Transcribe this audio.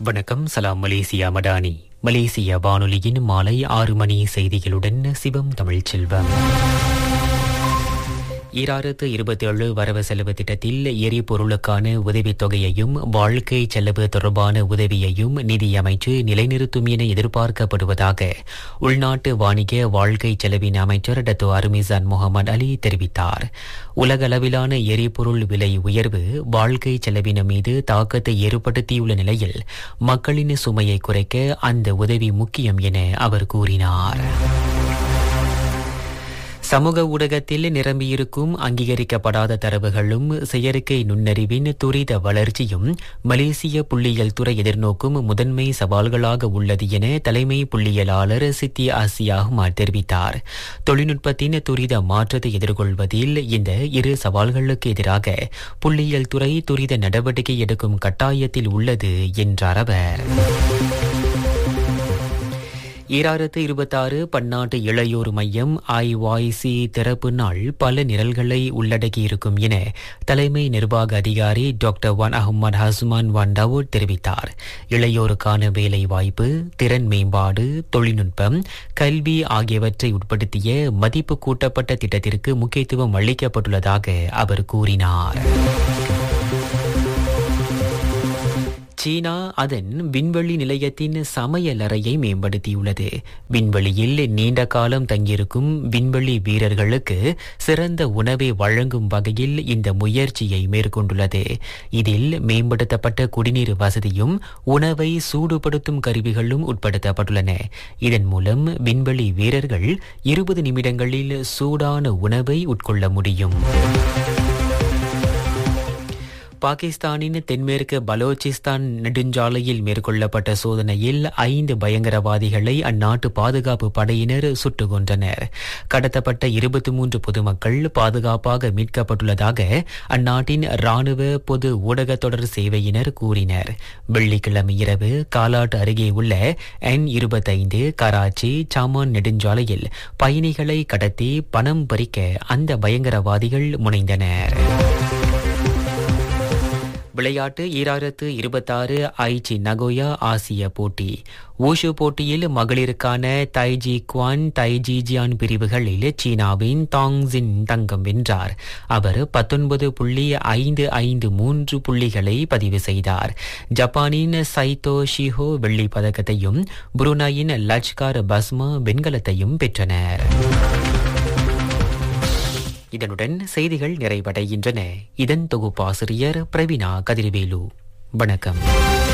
வணக்கம் சலாம் மலேசியா மடானி மலேசிய வானொலியின் மாலை ஆறு மணி செய்திகளுடன் சிவம் தமிழ்ச் செல்வம் ஈராயிரத்து இருபத்தி ஏழு வரவு செலவு திட்டத்தில் எரிபொருளுக்கான உதவித் தொகையையும் வாழ்க்கை செலவு தொடர்பான உதவியையும் நிதியமைச்சு நிலைநிறுத்தும் என எதிர்பார்க்கப்படுவதாக உள்நாட்டு வாணிக வாழ்க்கை செலவின் அமைச்சர் டத்தோ அருமிசான் முகமது அலி தெரிவித்தார் உலகளவிலான எரிபொருள் விலை உயர்வு வாழ்க்கை செலவின மீது தாக்கத்தை ஏற்படுத்தியுள்ள நிலையில் மக்களின் சுமையை குறைக்க அந்த உதவி முக்கியம் என அவர் கூறினார் சமூக ஊடகத்தில் நிரம்பியிருக்கும் அங்கீகரிக்கப்படாத தரவுகளும் செயற்கை நுண்ணறிவின் துரித வளர்ச்சியும் மலேசிய புள்ளியியல் துறை எதிர்நோக்கும் முதன்மை சவால்களாக உள்ளது என தலைமை புள்ளியியலாளர் சித்தி ஆசியாகுமார் தெரிவித்தார் தொழில்நுட்பத்தின் துரித மாற்றத்தை எதிர்கொள்வதில் இந்த இரு சவால்களுக்கு எதிராக புள்ளியியல் துறை துரித நடவடிக்கை எடுக்கும் கட்டாயத்தில் உள்ளது என்றார் அவர் ஈராயிரத்து இருபத்தாறு பன்னாட்டு இளையோர் மையம் ஐஒய்சி திறப்பு நாள் பல நிரல்களை உள்ளடக்கியிருக்கும் என தலைமை நிர்வாக அதிகாரி doctor Wan Ahmad Hasman Wan Daud தெரிவித்தார் இளையோருக்கான வேலை வாய்ப்பு திறன் மேம்பாடு தொழில்நுட்பம் கல்வி ஆகியவற்றை உட்படுத்திய மதிப்பு கூட்டப்பட்ட திட்டத்திற்கு முக்கியத்துவம் அளிக்கப்பட்டுள்ளதாக அவர் கூறினார் சீனா அதன் விண்வெளி நிலையத்தின் சமையலறையை மேம்படுத்தியுள்ளது விண்வெளியில் நீண்ட காலம் தங்கியிருக்கும் விண்வெளி வீரர்களுக்கு சிறந்த உணவை வழங்கும் வகையில் இந்த முயற்சியை மேற்கொண்டுள்ளது இதில் மேம்படுத்தப்பட்ட குடிநீர் வசதியும் உணவை சூடுபடுத்தும் கருவிகளும் உட்படுத்தப்பட்டுள்ளன இதன் மூலம் விண்வெளி வீரர்கள் இருபது நிமிடங்களில் சூடான உணவை உட்கொள்ள முடியும் பாகிஸ்தானின் தென்மேற்கு பலோச்சிஸ்தான் நெடுஞ்சாலையில் மேற்கொள்ளப்பட்ட சோதனையில் ஐந்து பயங்கரவாதிகளை அந்நாட்டு பாதுகாப்பு படையினர் சுட்டுக் கொன்றனர் கடத்தப்பட்ட இருபத்தி மூன்று பொதுமக்கள் பாதுகாப்பாக மீட்கப்பட்டுள்ளதாக அந்நாட்டின் ராணுவ பொது ஊடக தொடர் சேவையினர் கூறினர் வெள்ளிக்கிழமை இரவு காலாட் அருகே உள்ள என் இருபத்தைந்து கராச்சி சாமான் நெடுஞ்சாலையில் பயணிகளை கடத்தி பணம் பறிக்க அந்த பயங்கரவாதிகள் முனைந்தனர் விளையாட்டு ஈராயிரத்து இருபத்தாறு ஐச்சி நகோயா ஆசிய போட்டி ஊஷு போட்டியில் மகளிருக்கான தைஜி குவான் தைஜி ஜியான் பிரிவுகளில் சீனாவின் தாங்ஜின் தங்கம் வென்றார் அவர் பத்தொன்பது புள்ளி ஐந்து ஐந்து மூன்று புள்ளிகளை பதிவு செய்தார் ஜப்பானின் சைத்தோ ஷிஹோ வெள்ளிப் பதக்கத்தையும் புருனாயின் லஜ்கார் பஸ்மா வெண்கலத்தையும் பெற்றனர் இதனுடன் செய்திகள் நிறைவடைகின்றன இதன் தொகுப்பாசிரியர் பிரவீனா கதிர்வேலு வணக்கம்